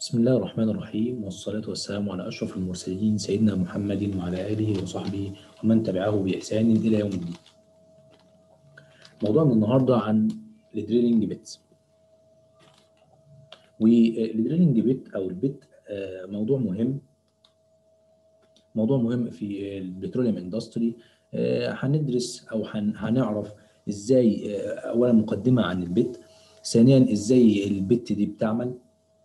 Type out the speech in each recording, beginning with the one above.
بسم الله الرحمن الرحيم والصلاة والسلام على أشرف المرسلين سيدنا محمد وعلى آله وصحبه ومن تبعه بإحسان إلى يوم الدين. موضوعنا النهاردة عن الدريلينج بيتس. والدريلينج بيت أو البيت آه، موضوع مهم موضوع مهم في البتروليوم اندستري هندرس أو هن- هنعرف إزاي آه، أولا مقدمة عن البيت ثانيا إزاي البت دي بتعمل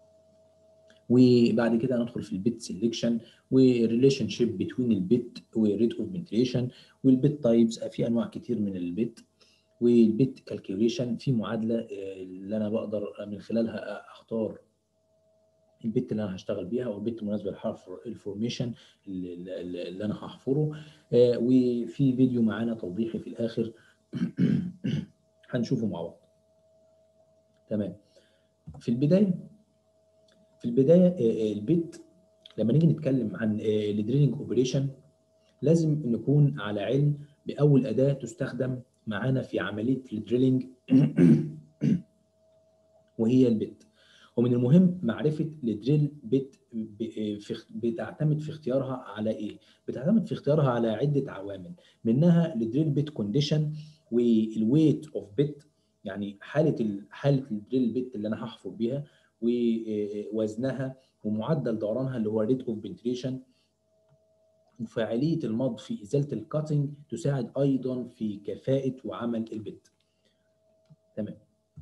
وبعد كده ندخل في البيت سيلكشن وريليشن شيب بتوين البيت وريت اوف فنتريشن والبيت تايبس في انواع كتير من البيت والبيت كالكوليشن في معادله آه، اللي انا بقدر من خلالها اختار البيت اللي انا هشتغل بيها او البيت المناسبه لحرف الفورميشن اللي, اللي اللي انا هحفره آه، وفي فيديو معانا توضيحي في الاخر هنشوفه مع بعض تمام في البدايه في البدايه آه، آه، البيت لما نيجي نتكلم عن الدريلينج اوبريشن لازم نكون على علم باول اداه تستخدم معانا في عمليه الدريلينج وهي البيت ومن المهم معرفه الدريل بيت ب- في بتعتمد في اختيارها على ايه بتعتمد في اختيارها على عده عوامل منها الدريل بيت كونديشن والويت اوف بيت يعني حاله ال- حاله الدريل بيت اللي انا هحفر بيها ووزنها ومعدل دورانها اللي هو ريت اوف بنتريشن وفاعليه المض في ازاله الكاتنج تساعد ايضا في كفاءه وعمل البيت تمام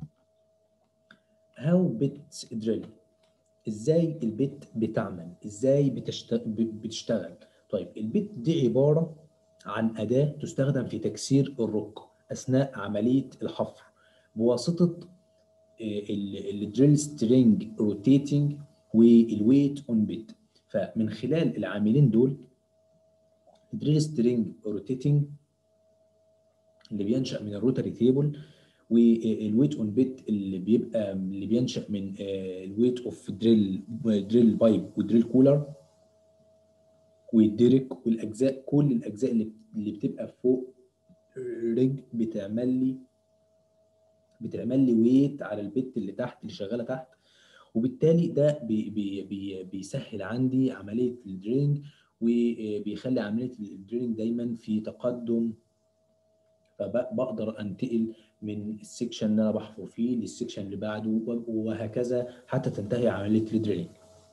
هاو بيت دريل ازاي البيت بتعمل ازاي بتشت... ب- بتشتغل طيب البيت دي عباره عن اداه تستخدم في تكسير الرك اثناء عمليه الحفر بواسطه الدريل سترينج روتيتنج والويت اون بيت فمن خلال العاملين دول الدريل سترينج روتيتنج اللي بينشا من الروتري تيبل والويت اون بيت اللي بيبقى اللي بينشا من الويت اوف دريل دريل بايب ودريل كولر والديريك والاجزاء كل الاجزاء اللي اللي بتبقى فوق الرج بتعمل لي بتعمل لي ويت على البت اللي تحت اللي شغاله تحت وبالتالي ده بي بي بي بيسهل عندي عمليه الدرينج وبيخلي عمليه الدرينج دايما في تقدم فبقدر انتقل من السكشن اللي انا بحفر فيه للسكشن اللي بعده وهكذا حتى تنتهي عمليه الدريلينج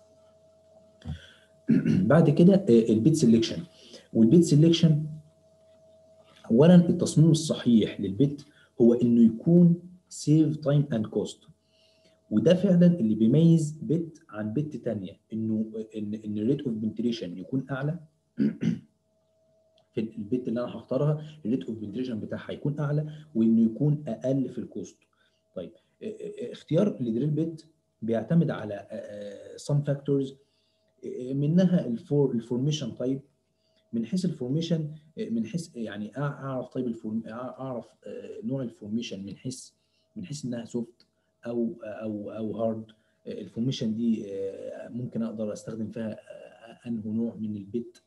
بعد كده البيت سيلكشن والبيت سيلكشن اولا التصميم الصحيح للبيت هو انه يكون سيف تايم اند كوست وده فعلا اللي بيميز بت عن بت تانية انه ان ان الريت اوف فنتريشن يكون اعلى في البت اللي انا هختارها الريت اوف فنتريشن بتاعها يكون اعلى وانه يكون اقل في الكوست طيب اه، اه، اختيار الدريل بيت بيعتمد على سم فاكتورز منها الفور الفورميشن تايب من حيث الفورميشن من حيث يعني أع- اعرف طيب الفورم اعرف آه، نوع الفورميشن من حيث من حيث انها سوفت او او او هارد الفورميشن دي آه، ممكن اقدر استخدم فيها آه، انه نوع من البيت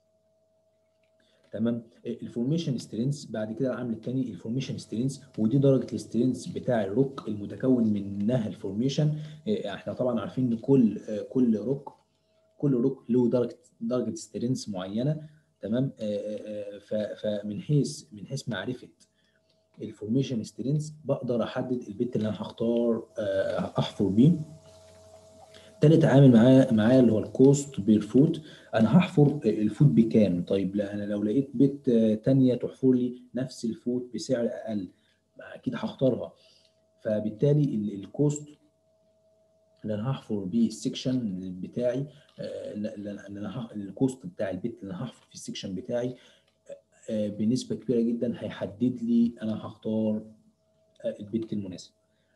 تمام الفورميشن سترينث بعد كده العامل الثاني الفورميشن سترينث ودي درجه السترينث بتاع الروك المتكون منها الفورميشن آه، احنا طبعا عارفين ان كل آه، كل روك كل روك له درجه درجه سترينث معينه تمام آه، آه، ف- فمن حيث من حيث معرفه الفورميشن سترينث بقدر احدد البيت اللي انا هختار آه، احفر بيه تالت عامل معاه معايا اللي هو الكوست بير فوت انا هحفر الفوت بكام طيب لا انا لو لقيت بيت آه، تانية تحفر لي نفس الفوت بسعر اقل ما اكيد هختارها فبالتالي ال- الكوست اللي انا هحفر بيه السكشن بتاعي آه، لا- لا- اللي انا هح- الكوست بتاع البيت اللي انا هحفر في السكشن بتاعي آه، بنسبه كبيره جدا هيحدد لي انا هختار آه، البيت المناسب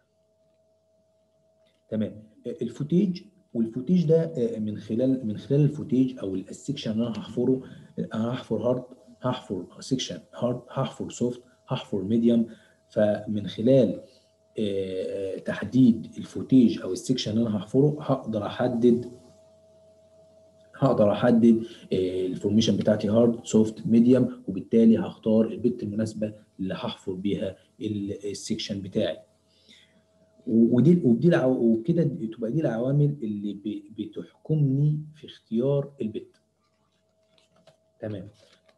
تمام آه، الفوتيج والفوتيج ده آه، من خلال من خلال الفوتيج او السكشن اللي انا هحفره آه، انا هحفر هارد هحفر سكشن هارد هحفر سوفت هحفر ميديوم فمن خلال آه، آه، تحديد الفوتيج او السكشن اللي انا هحفره هقدر احدد هقدر احدد آه، الفورميشن بتاعتي هارد سوفت ميديوم وبالتالي هختار البت المناسبه اللي هحفر بيها ال- السكشن بتاعي ودي وبدي العو... وكده تبقى دي العوامل اللي ب... بتحكمني في اختيار البت تمام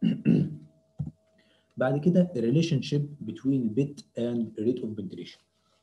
بعد كده relationship between bit and rate of penetration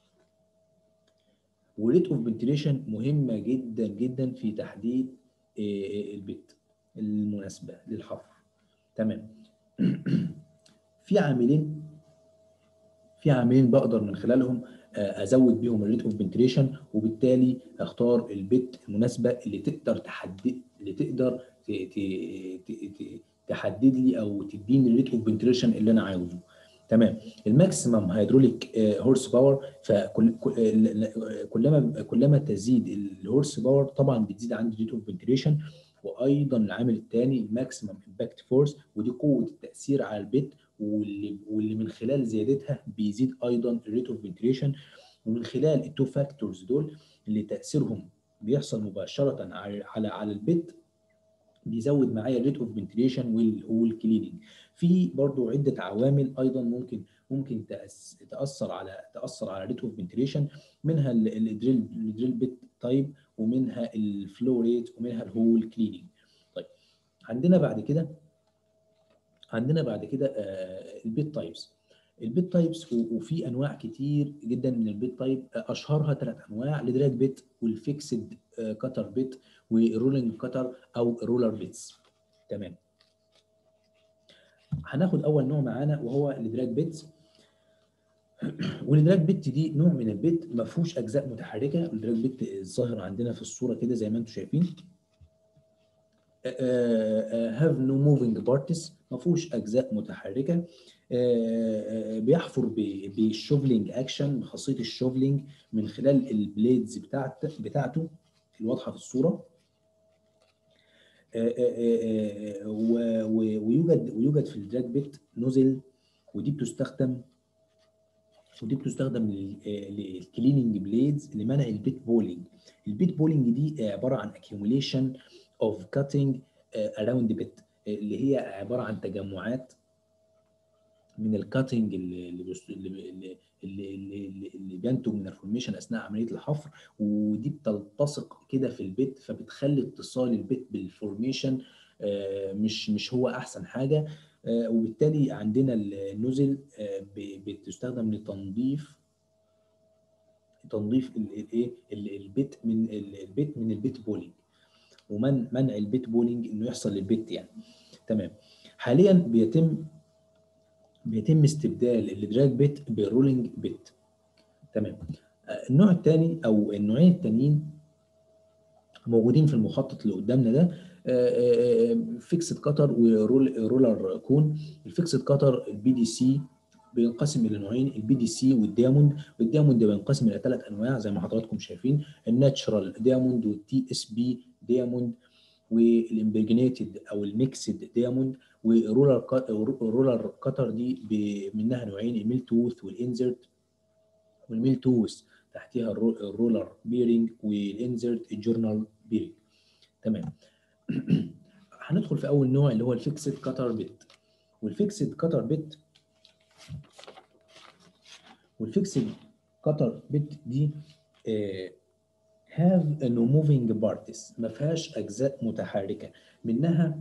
وريت اوف فنتيليشن مهمه جدا جدا في تحديد البت المناسبه للحفر تمام في عاملين في عاملين بقدر من خلالهم ازود بيهم الريت اوف فنتيليشن وبالتالي اختار البت المناسبه اللي تقدر تحدد اللي تقدر ت... ت... ت... تحدد لي او تديني الريت اوف فنتيليشن اللي انا عاوزه تمام الماكسيمم هيدروليك هورس باور فكل كلما كلما تزيد الهورس باور طبعا بتزيد عندي ريت اوف فنتيليشن وايضا العامل الثاني الماكسيمم امباكت فورس ودي قوه التاثير على البيت واللي واللي من خلال زيادتها بيزيد ايضا الريت اوف فنتيليشن ومن خلال التو فاكتورز دول اللي تاثيرهم بيحصل مباشره على على, على البيت بيزود معايا الريت اوف فنتيليشن والكليننج في برضو عده عوامل ايضا ممكن ممكن تاثر على تاثر على ريت اوف فنتيليشن منها الدريل الدريل بيت تايب ومنها الفلو ريت ومنها الهول كليننج طيب عندنا بعد كده عندنا بعد كده آه البيت تايبس البيت تايبس وفي انواع كتير جدا من البيت تايب اشهرها ثلاث انواع الدراج بيت والفيكسد كتر بيت والرولينج كتر او رولر بيتس تمام هناخد اول نوع معانا وهو الدراج بيتس والدراج بيت دي نوع من البيت ما فيهوش اجزاء متحركه الدراج بيت الظاهر عندنا في الصوره كده زي ما انتم شايفين هاف نو موفينج بارتس ما فيهوش اجزاء متحركه بيحفر بالشوفلينج اكشن بخاصيه الشوفلينج من خلال البليدز بتاعت بتاعته الواضحه في الصوره ويوجد ويوجد في الدراج بيت نوزل ودي بتستخدم ودي بتستخدم للكليننج بليدز لمنع البيت بولينج البيت بولينج دي عباره عن accumulation of cutting around bit اللي هي عباره عن تجمعات من الكاتنج اللي اللي اللي, اللي, اللي بينتج من الفورميشن اثناء عمليه الحفر ودي بتلتصق كده في البيت فبتخلي اتصال البيت بالفورميشن مش مش هو احسن حاجه وبالتالي عندنا النوزل بتستخدم لتنظيف تنظيف الايه البيت من البيت من البيت بولينج ومن منع البيت بولينج انه يحصل للبيت يعني تمام حاليا بيتم بيتم استبدال الدراج بيت بالرولينج بيت تمام النوع الثاني او النوعين التانيين موجودين في المخطط اللي قدامنا ده فيكسد كتر ورولر كون الفيكسد كتر البي دي سي بينقسم الى نوعين البي دي سي والدياموند والدياموند بينقسم الى ثلاث انواع زي ما حضراتكم شايفين الناتشرال دياموند والتي اس بي دياموند والامبرجنيتد او الميكسد دياموند ورولر رولر كتر دي منها نوعين الميل توث والانزرت والميل توث تحتها الرولر بيرنج والانزرت الجورنال بيرنج تمام هندخل في اول نوع اللي هو الفيكسد كتر بيت والفيكسد كتر بيت والفيكسد كتر بيت دي هاف نو موفينج بارتس ما فيهاش اجزاء متحركه منها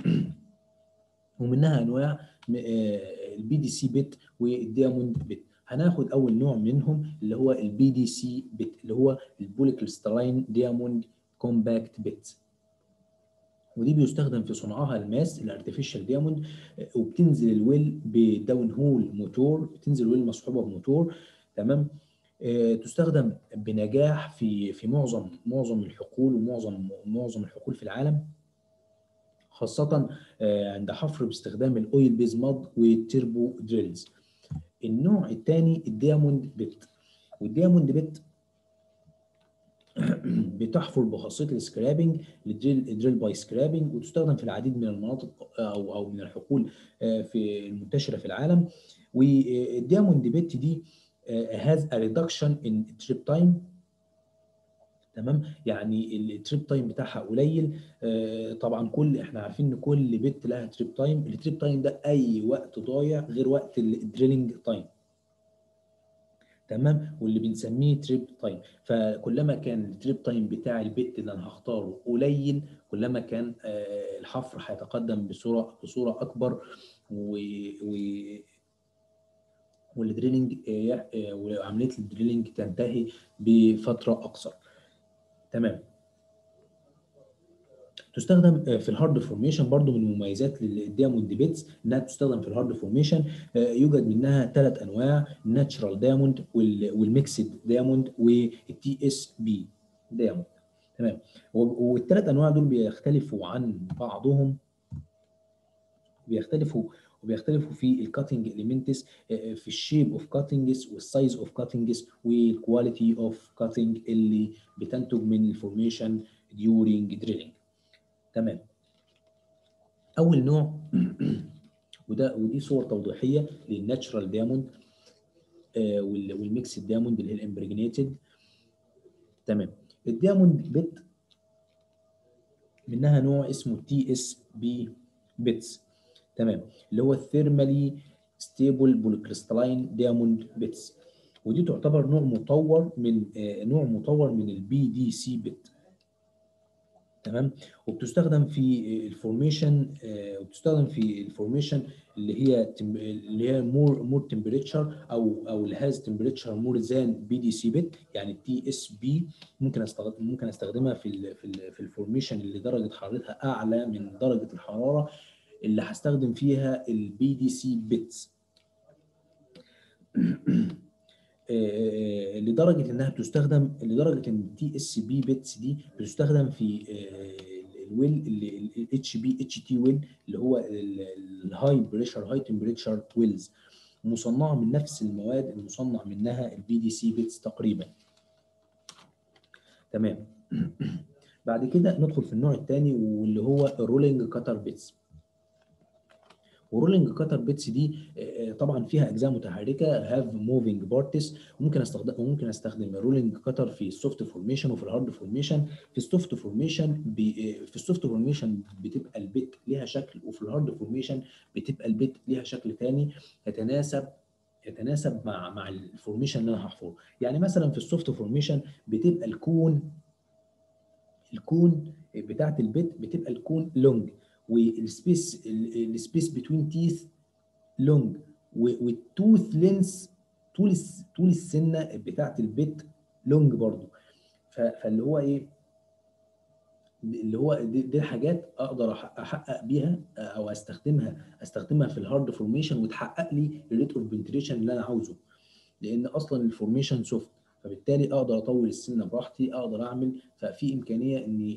ومنها انواع البي دي سي بت والدياموند بت هناخد اول نوع منهم اللي هو البي دي سي بت اللي هو البوليكريستالين دياموند كومباكت بت ودي بيستخدم في صنعها الماس الارتفيشال دياموند وبتنزل الويل بداون هول موتور بتنزل الويل مصحوبه بموتور تمام تستخدم بنجاح في في معظم معظم الحقول ومعظم معظم الحقول في العالم خاصة عند حفر باستخدام الاويل بيز ماد والتيربو دريلز. النوع الثاني الدياموند بيت والدياموند بيت بتحفر بخاصية السكرابنج الدريل دريل باي سكرابنج وتستخدم في العديد من المناطق او او من الحقول في المنتشرة في العالم والدياموند بيت دي has a reduction in trip time تمام يعني التريب تايم بتاعها قليل آه طبعا كل احنا عارفين ان كل بت لها تريب تايم التريب تايم ده اي وقت ضايع غير وقت الدريلنج تايم تمام واللي بنسميه تريب تايم فكلما كان التريب تايم بتاع البت اللي انا هختاره قليل كلما كان آه، الحفر هيتقدم بصوره بصوره اكبر و, و والدريلينج آه، آه، وعمليه الدريلينج تنتهي بفتره اقصر تمام تستخدم في الهارد فورميشن برضو من مميزات الدياموند بيتس انها تستخدم في الهارد فورميشن يوجد منها ثلاث انواع الناتشرال دياموند والميكسد دياموند والتي اس بي دياموند تمام والثلاث انواع دول بيختلفوا عن بعضهم بيختلفوا وبيختلفوا في الكاتنج اليمنتس في الشيب اوف كاتنجز والسايز اوف كاتنجز والكواليتي اوف كاتنج اللي بتنتج من الفورميشن during drilling تمام اول نوع وده ودي صور توضيحيه للناتشرال دياموند آه والميكس دياموند اللي هي الامبريجنيتد تمام الدياموند بيت منها نوع اسمه تي اس بي بيتس تمام اللي هو الثيرمالي ستيبل بوليكريستالاين دياموند بيتس ودي تعتبر نوع مطور من آه نوع مطور من البي دي سي بيت تمام وبتستخدم في الفورميشن وبتستخدم في الفورميشن اللي هي اللي هي مور مور تمبريتشر او او اللي هاز تمبريتشر مور ذان بي دي سي بت يعني تي اس بي ممكن استخدم ممكن استخدمها في ال في ال في الفورميشن اللي درجه حرارتها اعلى من درجه الحراره اللي هستخدم فيها البي دي سي بيتس لدرجه انها بتستخدم لدرجه ان التي اس بي بيتس دي بتستخدم في الويل الاتش بي اتش تي ويل اللي هو الهاي بريشر هاي تمبريتشر ويلز مصنعه من نفس المواد المصنع منها البي دي سي بيتس تقريبا تمام بعد كده ندخل في النوع الثاني واللي هو الرولينج كاتر بيتس ورولينج كاتر بيتس دي طبعا فيها اجزاء متحركه هاف موفينج بارتس ممكن استخدم ممكن استخدم الرولينج كاتر في السوفت فورميشن وفي الهارد فورميشن في السوفت فورميشن في السوفت فورميشن بتبقى البيت ليها شكل وفي الهارد فورميشن بتبقى البيت ليها شكل ثاني يتناسب يتناسب مع مع الفورميشن اللي انا هحفره يعني مثلا في السوفت فورميشن بتبقى الكون الكون بتاعت البيت بتبقى الكون لونج والسبيس السبيس بتوين تيث لونج والتوث لينس طول طول السنه بتاعت البيت لونج برضو فاللي هو ايه اللي هو دي, دي حاجات اقدر احقق بيها او استخدمها استخدمها في الهارد فورميشن وتحقق لي الريت اوف بنتريشن اللي انا عاوزه لان اصلا الفورميشن سوفت فبالتالي اقدر اطول السنه براحتي اقدر اعمل ففي امكانيه اني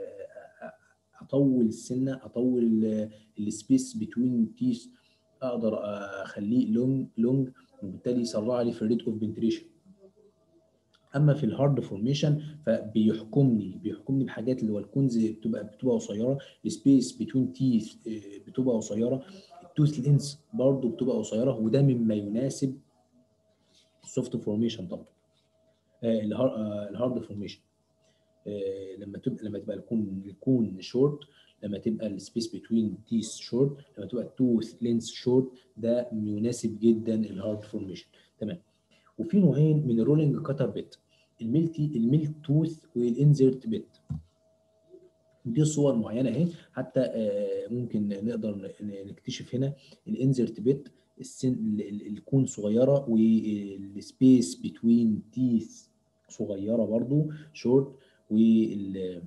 اطول السنه اطول السبيس بتوين تيث اقدر اخليه لونج لونج وبالتالي يسرع لي في الريت اوف بنتريشن اما في الهارد فورميشن فبيحكمني بيحكمني بحاجات اللي هو الكونز بتبقى بتبقى قصيره السبيس بتوين تيث بتبقى قصيره التوث لينس برضه بتبقى قصيره وده مما يناسب السوفت فورميشن طبعا الهارد فورميشن لما تبقى لما تبقى الكون الكون شورت لما تبقى السبيس بتوين تيث شورت لما تبقى التوث لينس شورت ده يناسب جدا الهارد فورميشن تمام وفي نوعين من الرولينج كاتر بيت الميلتي الميل توث والانزرت بيت دي صور معينه اهي حتى ممكن نقدر نكتشف هنا الانزرت بيت السن الكون صغيره والسبيس بتوين تيث صغيره برضو شورت والتوث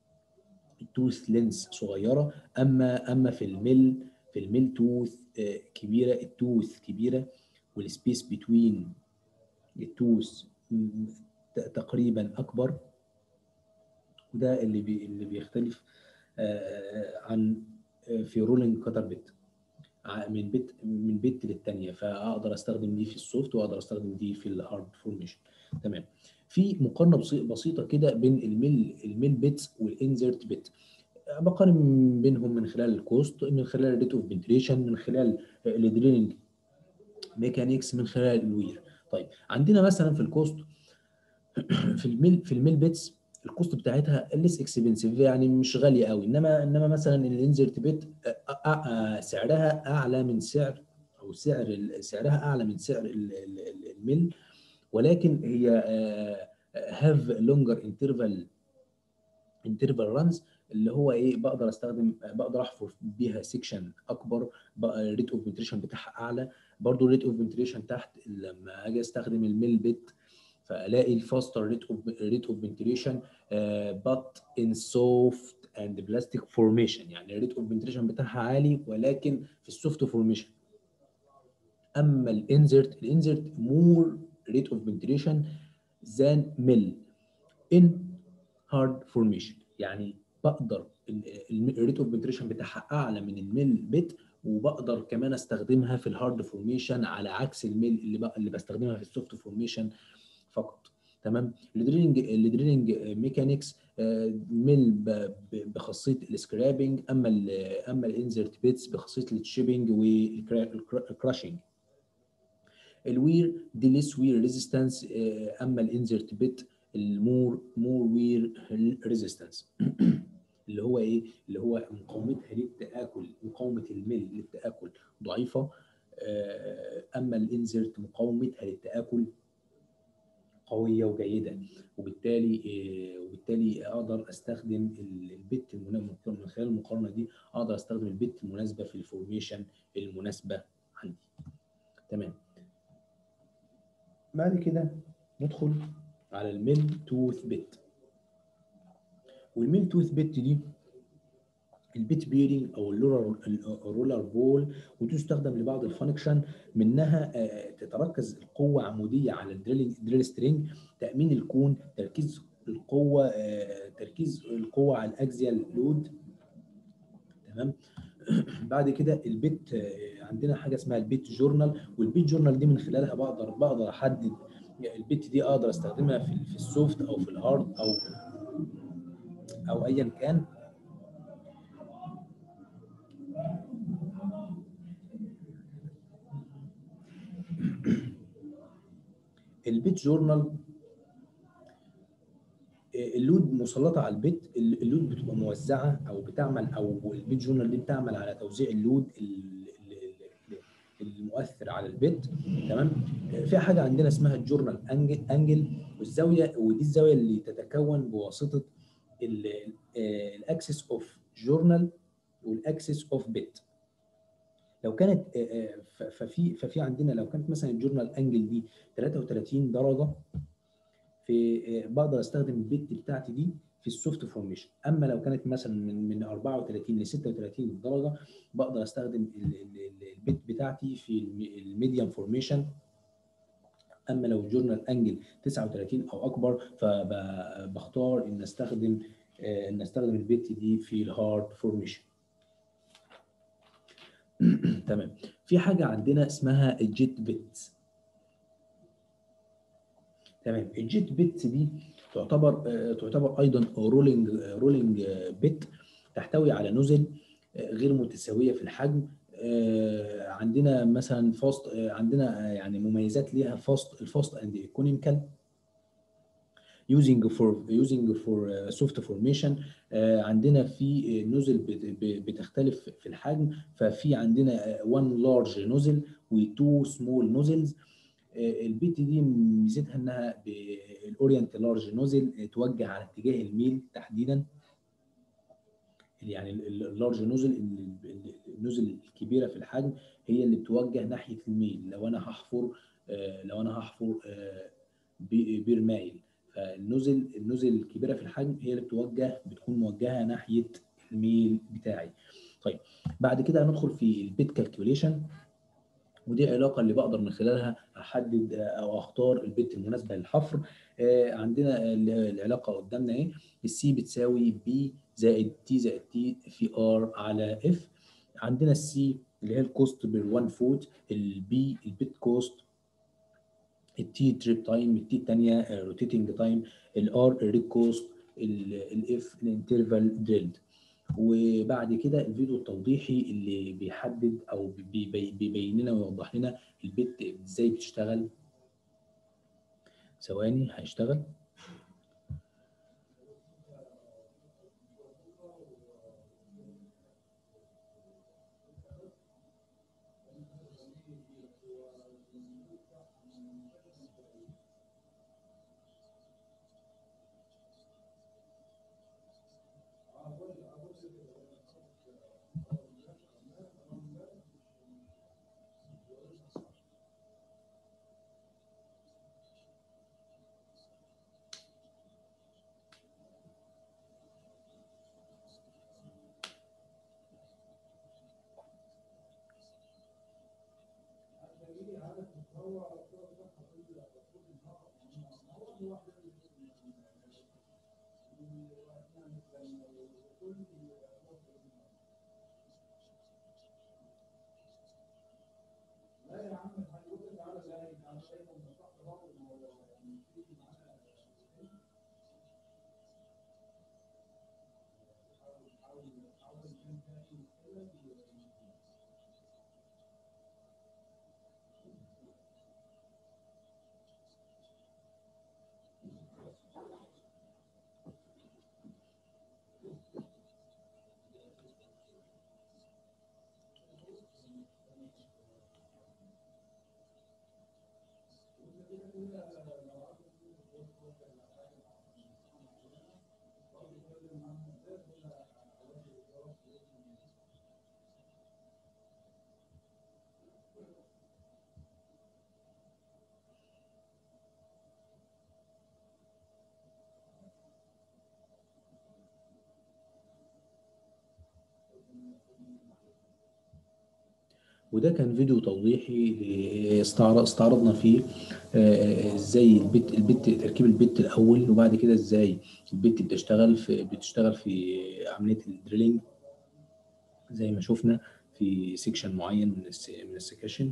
لينس صغيره اما اما في الميل في الميل توث كبيره التوث كبيره والسبيس بتوين التوث تقريبا اكبر وده اللي بي اللي بيختلف عن في رولينج كاتر بيت من بيت من بيت للثانيه فاقدر استخدم دي في السوفت واقدر استخدم دي في الهارد فورميشن تمام في مقارنه بسيطه كده بين الميل الميل بيتس والانزرت بيت بقارن بينهم من خلال الكوست من خلال الريت اوف بنتريشن من خلال الدريلنج ميكانيكس من خلال الوير طيب عندنا مثلا في الكوست في الميل في الميل بيتس الكوست بتاعتها ليس اكسبنسيف يعني مش غاليه قوي انما انما مثلا الانزرت بيت سعرها اعلى من سعر او سعر سعرها اعلى من سعر الميل ولكن هي هاف لونجر انترفال انترفال رانز اللي هو ايه بقدر استخدم بقدر احفر بيها سيكشن اكبر الريت اوف بنتريشن بتاعها اعلى برضو الريت اوف بنتريشن تحت لما اجي استخدم الميل بت فالاقي الفاستر ريت اوف ريت اوف بنتريشن بات ان سوفت اند بلاستيك فورميشن يعني الريت اوف بنتريشن بتاعها عالي ولكن في السوفت فورميشن اما الانزرت الانزرت مور ريت اوف بنتريشن ذان ميل ان هارد فورميشن يعني بقدر الريت اوف بنتريشن بتاعها اعلى من الميل بت وبقدر كمان استخدمها في الهارد فورميشن على عكس الميل اللي بقى اللي بستخدمها في السوفت فورميشن فقط تمام الدريلنج الدريلنج ميكانكس ميل بخاصيه السكرابنج اما ال اما الانزرت بيتس بخاصيه التشيبنج والكراشنج الوير دي ليس وير ريزيستنس اما الانزرت بيت المور مور وير ريزيستنس اللي هو ايه اللي هو مقاومتها للتاكل مقاومه الميل للتاكل ضعيفه اما الانزرت مقاومتها للتاكل قويه وجيده وبالتالي وبالتالي اقدر استخدم البت المناسبه من خلال المقارنه دي اقدر استخدم البت المناسبه في الفورميشن المناسبه عندي تمام بعد كده ندخل على الميل توث بت والميل توث بت دي البيت بيرنج او الرولر بول وتستخدم لبعض الفانكشن منها تتركز القوه عموديه على الدريلنج دريل سترينج تامين الكون تركيز القوه تركيز القوه على الاكزيال لود تمام بعد كده البيت عندنا حاجه اسمها البيت جورنال والبيت جورنال دي من خلالها بقدر بقدر احدد البيت دي اقدر استخدمها في في السوفت او في الهارد او او ايا كان البيت جورنال اللود مسلطه على البيت اللود بتبقى موزعه او بتعمل او البيت جورنال دي بتعمل على توزيع اللود المؤثر على البيت تمام في حاجه عندنا اسمها الجورنال انجل انجل والزاويه ودي الزاويه اللي تتكون بواسطه الاكسس اوف جورنال والاكسس اوف بيت لو كانت ففي ففي عندنا لو كانت مثلا الجورنال انجل دي 33 درجه في بقدر استخدم البيت بتاعتي دي في السوفت فورميشن اما لو كانت مثلا من من 34 ل 36 درجه بقدر استخدم البيت بتاعتي في الميديم فورميشن اما لو الجورنال انجل 39 او اكبر فبختار ان استخدم ان استخدم البيت دي في الهارد فورميشن تمام في حاجه عندنا اسمها الجيت بيتس تمام الجيت بيتس دي تعتبر تعتبر ايضا رولينج رولينج بيت تحتوي على نزل غير متساويه في الحجم عندنا مثلا فاست عندنا يعني مميزات ليها فاست الفاست اند ايكونوميكال using for using for soft formation عندنا في نزل بتختلف في الحجم ففي عندنا one large نزل و two small nozzles البيت دي ميزتها انها بالاورينت لارج نوزل توجه على اتجاه الميل تحديدا يعني اللارج نوزل النوزل الكبيره في الحجم هي اللي بتوجه ناحيه الميل لو انا هحفر لو انا هحفر بير مايل فالنوزل النوزل الكبيره في الحجم هي اللي بتوجه بتكون موجهه ناحيه الميل بتاعي طيب بعد كده هندخل في البيت كالكوليشن ودي العلاقه اللي بقدر من خلالها احدد او اختار البت المناسبه للحفر عندنا العلاقه قدامنا ايه السي بتساوي بي زائد تي زائد تي في ار على اف عندنا السي اللي هي الكوست بير 1 فوت البي البيت كوست التي تريب تايم التي الثانيه روتيتنج تايم الار الريك كوست الاف الانترفال دريلد وبعد كده الفيديو التوضيحي اللي بيحدد او بيبين لنا ويوضح لنا البت ازاي بتشتغل ثواني هيشتغل وده كان فيديو توضيحي استعر- استعرضنا فيه آه، ازاي البت البت تركيب البت الاول وبعد كده ازاي البت بتشتغل في بتشتغل في عمليه الدريلينج زي ما شفنا في سيكشن معين من الس- من السكاشن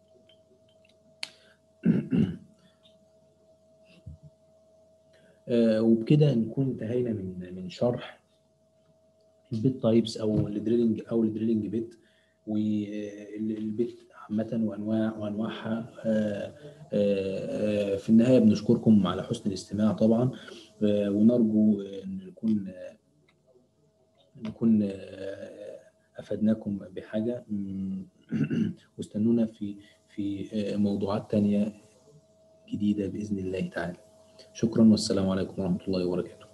آه، وبكده نكون انتهينا من من شرح البيت تايبس او الدريلينج او الدريلينج بيت والبيت عامة وانواع وانواعها آه، آه، آه، في النهاية بنشكركم على حسن الاستماع طبعا آه، ونرجو ان نكون آه، نكون آه، افدناكم بحاجة مم، واستنونا في في آه، موضوعات تانية جديدة بإذن الله تعالى شكرا والسلام عليكم ورحمة الله وبركاته